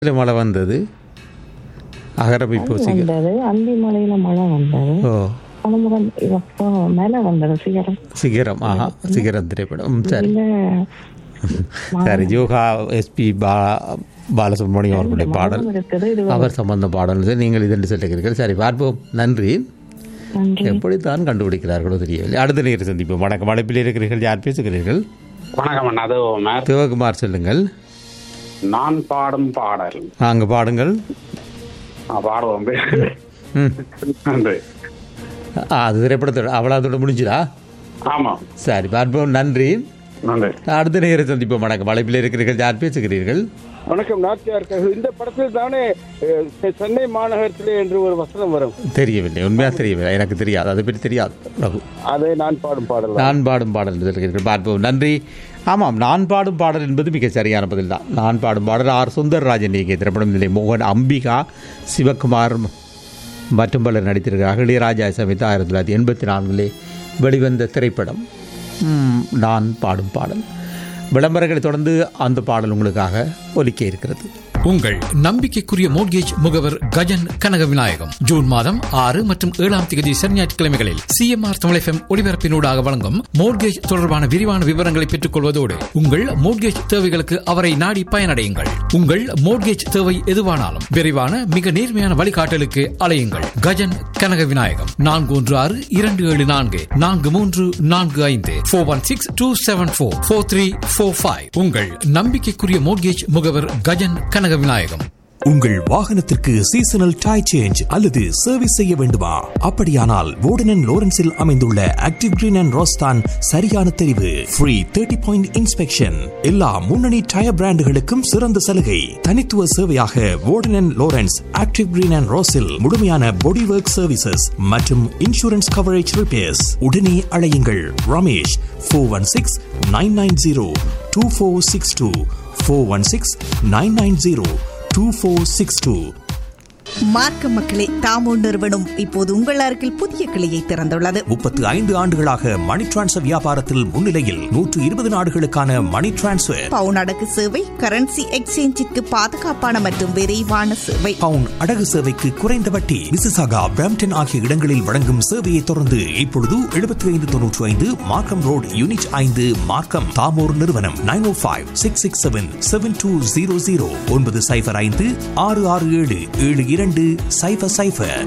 இதுல மழை வந்தது அகரம் இப்போ சிக வந்தது அந்தி மலையில மழை வந்தது ஓ அனுமுகம் இப்போ மேல வந்தது சிகரம் சிகரம் ஆஹா சிகரம் திரைப்படம் ம், சரி இல்ல சரி யோகா எஸ்பி பா பாலசுப்ரமணியம் அவர்களுடைய பாடல் மரம் இருக்குது இது அவர் சம்பந்த பாடல் சரி, நீங்கள் இதென்று சொல்லுகிறீர்கள் சரி பார்ப்போம் நன்றி நன்றி எப்படித்தான் கண்டுபிடிக்கிறார்களோ தெரியவில்லை அடுத்த நேரம் சந்திப்போம் வணக்கம் அழைப்பில் இருக்கிறீர்கள் யார் பேசுகிறீர்கள் வணக்கம் அண்ணா அது மேர் சிவகுமார் சொல்லுங்கள் நான் பாடும் பாடல் அங்கே பாடுங்கள் நான் பாடுவோம் ம் நன்றி ஆ, அது திரைப்படத்தோட அவ்வளோதோட முடிஞ்சுதா ஆமாம் சரி பார்ப்போம் நன்றி நன்றி அடுத்த நேரம் சந்திப்போம் வணக்கம் அழைப்பில் இருக்கிறீர்கள் யார் பேசுகிறீர்கள் வணக்கம் நாச்சியார் இந்த படத்தில் தானே அஹ், செ- சென்னை மாநகரத்திலே என்று ஒரு வசனம் வரும் தெரியவில்லை உண்மையாக தெரியவில்லை எனக்கு தெரியாது அதை பற்றி தெரியாது ரகு அதை நான் பாடும் பாடல் தான். நான் பாடும் பாடல் என்று சொல்கிறீர்கள் பார்ப்போம் நன்றி ஆமாம் நான் பாடும் பாடல் என்பது மிக சரியான பதில் தான் நான் பாடும் பாடல் ஆர் சுந்தரராஜன் இயக்கிய திரைப்படம் நிலை மோகன் அம்பிகா சிவகுமார் மற்றும் பலர் நடித்திருக்கிறார்கள் இளையராஜா சமைத்து ஆயிரத்தி தொள்ளாயிரத்தி எண்பத்தி நான்கிலே வெளிவந்த திரைப்படம் ம், நான் பாடும் பாடல் விளம்பரங்களை தொடர்ந்து அந்த பாடல் உங்களுக்காக ஒலிக்க இருக்கிறது உங்கள் நம்பிக்கைக்குரிய மோட்கேஜ் முகவர் கஜன் கனக விநாயகம் ஜூன் மாதம் ஆறு மற்றும் ஏழாம் தேதி சனி ஞாயிற்றுக்கிழமைகளில் சிஎம்ஆர் தமிழ் எஃப்எம் ஒளிபரப்பினூடாக வழங்கும் மோட்கேஜ் தொடர்பான விரிவான விவரங்களை பெற்றுக் கொள்வதோடு உங்கள் மோட்கேஜ் தேவைகளுக்கு அவரை நாடி பயனடையுங்கள் உங்கள் மோட்கேஜ் தேவை எதுவானாலும் விரைவான மிக நேர்மையான வழிகாட்டலுக்கு அலையுங்கள் கஜன் கனக விநாயகம் நான்கு ஒன்று ஆறு இரண்டு ஏழு நான்கு நான்கு மூன்று நான்கு ஐந்து four one six two seven four four three four five உங்கள் நம்பிக்கைக்குரிய மோட்கேஜ் முகவர் கஜன் கனக விநாயகம் உங்கள் வாகனத்திற்கு சீசனல் டை சேஞ்ச் அல்லது சர்வீஸ் செய்ய வேண்டுமா அப்படியானால் வோர்டன் லோரன்ஸில் அமைந்துள்ள ஆக்டிவ் கிரீன் அண்ட் ரோஸ்தான் சரியான தெரிவு ஃப்ரீ தேர்ட்டி பாயிண்ட் இன்ஸ்பெக்ஷன் எல்லா முன்னணி டயர் பிராண்டுகளுக்கும் சிறந்த சலுகை தனித்துவ சேவையாக Worden Lawrence active green and ரோஸில் முழுமையான பாடி ஒர்க் சர்வீசஸ் மற்றும் இன்சூரன்ஸ் கவரேஜ் ரிப்பேர்ஸ் உடனே அழையுங்கள் Ramesh four one six nine nine zero two four six two four one six nine nine zero two four six two மார்க்க மக்களே தாமோ நிறுவனம் இப்போது உங்கள் அருகில் புதிய கிளையை திறந்துள்ளது முப்பத்து ஐந்து ஆண்டுகளாக மணி டிரான்ஸ்ஃபர் வியாபாரத்தில் முன்னிலையில் நூற்று இருபது நாடுகளுக்கான மணி டிரான்ஸ்ஃபர் பவுன் அடகு சேவை கரன்சி எக்ஸ்சேஞ்சிற்கு பாதுகாப்பான மற்றும் விரைவான சேவை பவுன் அடகு சேவைக்கு குறைந்த வட்டி மிசிசாகா பிராம்டன் ஆகிய இடங்களில் வழங்கும் சேவையை தொடர்ந்து இப்பொழுது எழுபத்தி ஐந்து தொன்னூற்றி ஐந்து மார்க்கம் ரோட் யூனிட் ஐந்து மார்க்கம் தாமோர் நிறுவனம் nine O five six six seven seven two zero zero ஒன்பது சைஃபர் ஐந்து ஆறு ஆறு ஏழு ஏழு இரண்டு சைஃபர் சைஃபர்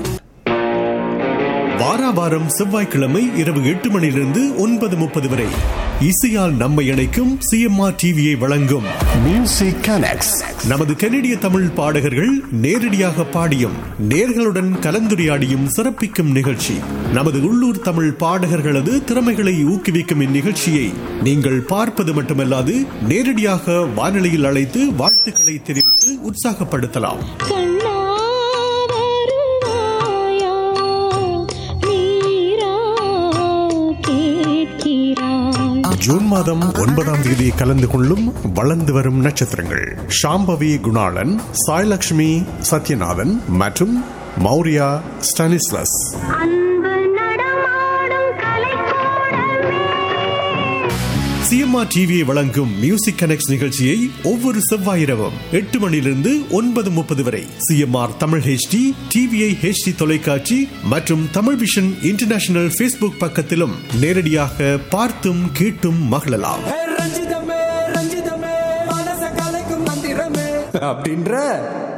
வாராவாரம் செவ்வாய்க்கிழமை இரவு எட்டு மணியிலிருந்து ஒன்பது முப்பது வரை இசையால் நம்மை இணைக்கும் சிஎம்ஆர் டிவியை வழங்கும் மியூசிக் கனெக்ட்ஸ் நமது கனடிய தமிழ் பாடகர்கள் நேரடியாக பாடியும் நேர்களுடன் கலந்துரையாடியும் சிறப்பிக்கும் நிகழ்ச்சி நமது உள்ளூர் தமிழ் பாடகர்களது திறமைகளை ஊக்குவிக்கும் இந்நிகழ்ச்சியை நீங்கள் பார்ப்பது மட்டுமல்லாது நேரடியாக வானொலியில் அழைத்து வாழ்த்துக்களை தெரிவித்து உற்சாகப்படுத்தலாம் ஜூன் மாதம் ஒன்பதாம் தேதி கலந்து கொள்ளும் வளர்ந்து வரும் நட்சத்திரங்கள் ஷாம்பவி குணாளன் சாய்லக்ஷ்மி சத்யநாதன் மற்றும் மௌரியா ஸ்டானிஸ்லஸ் சிஎம்ஆர் டிவியை வழங்கும் மியூசிக் கனெக்ட் நிகழ்ச்சியை ஒவ்வொரு செவ்வாய் இரவும் எட்டு மணியிலிருந்து ஒன்பது முப்பது வரை CMR Tamil HD TVI HD தொலைக்காட்சி மற்றும் தமிழ் விஷன் இன்டர்நேஷனல் ஃபேஸ்புக் பக்கத்திலும் நேரடியாக பார்த்தும் கேட்டும் மகிழலாம் ரஞ்சிதமே ரஞ்சிதமே மனச கலைக்கும் மந்திரமே அப்படின்ற